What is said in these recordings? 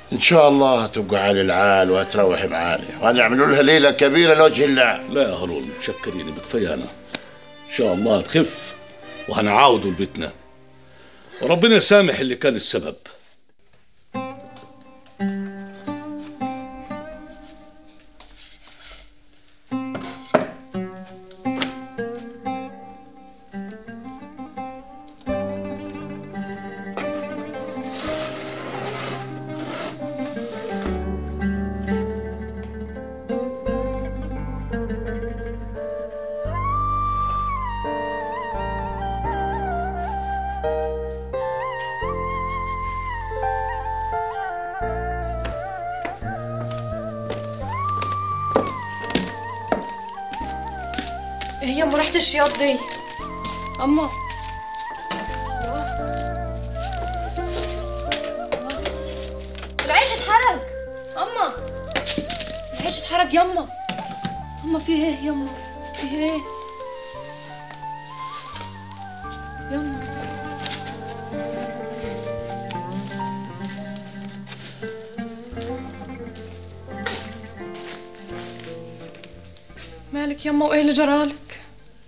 ان شاء الله تبقى على العال وتروح معانا وهنعملوا لها ليله كبيره لوجه الله لا يا هارون متشكرين بكفايه انا ان شاء الله هتخف وهنعاودوا لبيتنا وربنا يسامح اللي كان السبب ايه يا ام ريحه الشياط دي اما العيش اتحرق اما العيش اتحرق يما اما في ايه يما في ايه يما مالك يما وايه اللي جرالك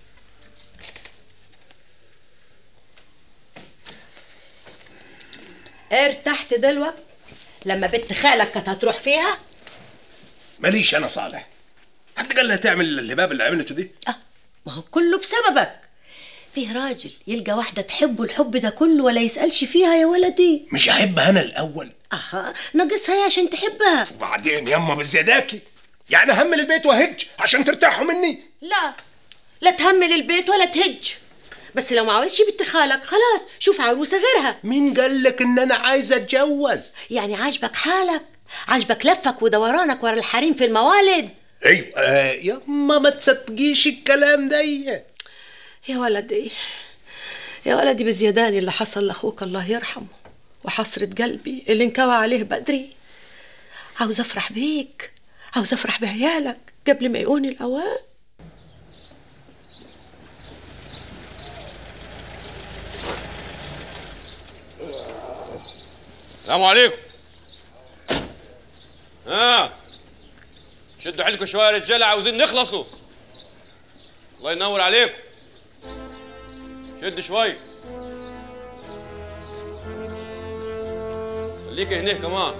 ارتحت دلوقتي لما بنت خالك كانت هتروح فيها ماليش انا صالح حد قال لها تعمل الهباب اللي عملته دي ما هو كله بسببك فيه راجل يلقى واحدة تحبه الحب ده كله ولا يسألش فيها يا ولدي مش احبها انا الاول اها ناقصها ايه عشان تحبها وبعدين يما بالزياداكي يعني اهمل البيت وهج عشان ترتاحوا مني لا لا تهمل البيت ولا تهج بس لو ما عاوزش بنت خالك خلاص شوف عروسة غيرها مين قال لك ان انا عايزه اتجوز يعني عاجبك حالك عاجبك لفك ودورانك ورا الحريم في الموالد ايوه آه يما ما تصدقيش الكلام ده يا ولدي يا ولدي بزياداني اللي حصل لاخوك الله يرحمه وحسرة قلبي اللي انكوى عليه بدري عاوز افرح بيك عاوز افرح بعيالك قبل ما يقوني الاوان السلام عليكم ها شدوا حيلكم شويه يا رجاله عاوزين نخلصوا الله ينور عليكم شد شويه خليك هنا كمان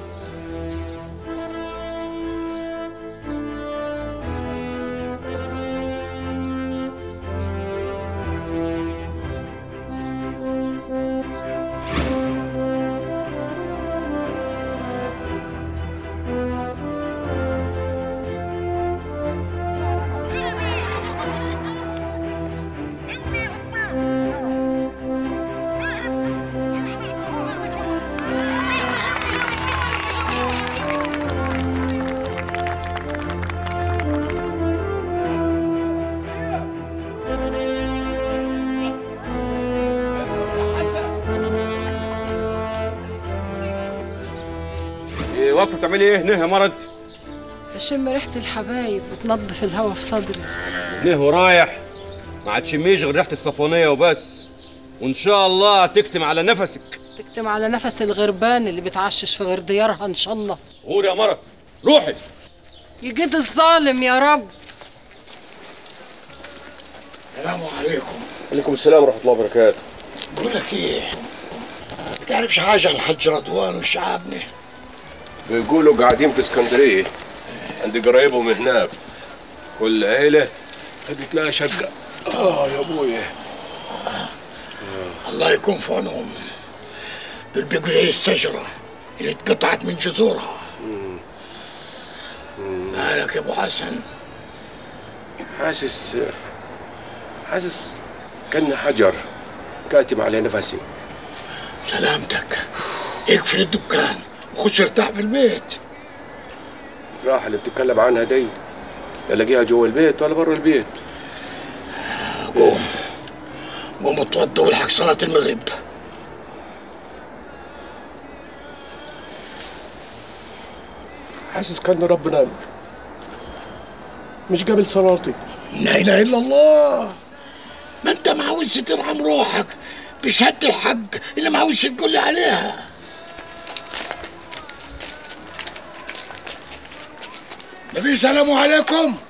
إيه واقفه بتعملي ايه هنا يا مرض بشم ريحه الحبايب وتنظف الهوا في صدري هنا ورايح ما هتشميش غير ريحه الصفونيه وبس وان شاء الله هتكتم على نفسك تكتم على نفس الغربان اللي بتعشش في غير ديارها ان شاء الله غور يا مرض روحي يجد الظالم يا رب السلام عليكم عليكم السلام ورحمه الله وبركاته بقول لك ايه ما تعرفش حاجه عن الحاج رضوان والشعابني بيقولوا قاعدين في اسكندريه عند قرايبهم هناك كل عيله خدت لها شقه اه يا ابويا الله يكون في عونهم دول بيقوا زي الشجره اللي اتقطعت من جذورها مالك يا ابو حسن حاسس حاسس كان حجر كاتم على نفسي سلامتك اقفل الدكان وخش ارتاح في البيت الراحه اللي بتتكلم عنها دي لا الاقيها جوا البيت ولا برا البيت قوم قوم اتوضى والحق صلاة المغرب حاسس كان ربنا مش قبل صلاتي لا اله الا الله ما انت ما عاوزش ترحم روحك بشهادة الحق اللي ما عاوزش تقول لي عليها نبي سلام عليكم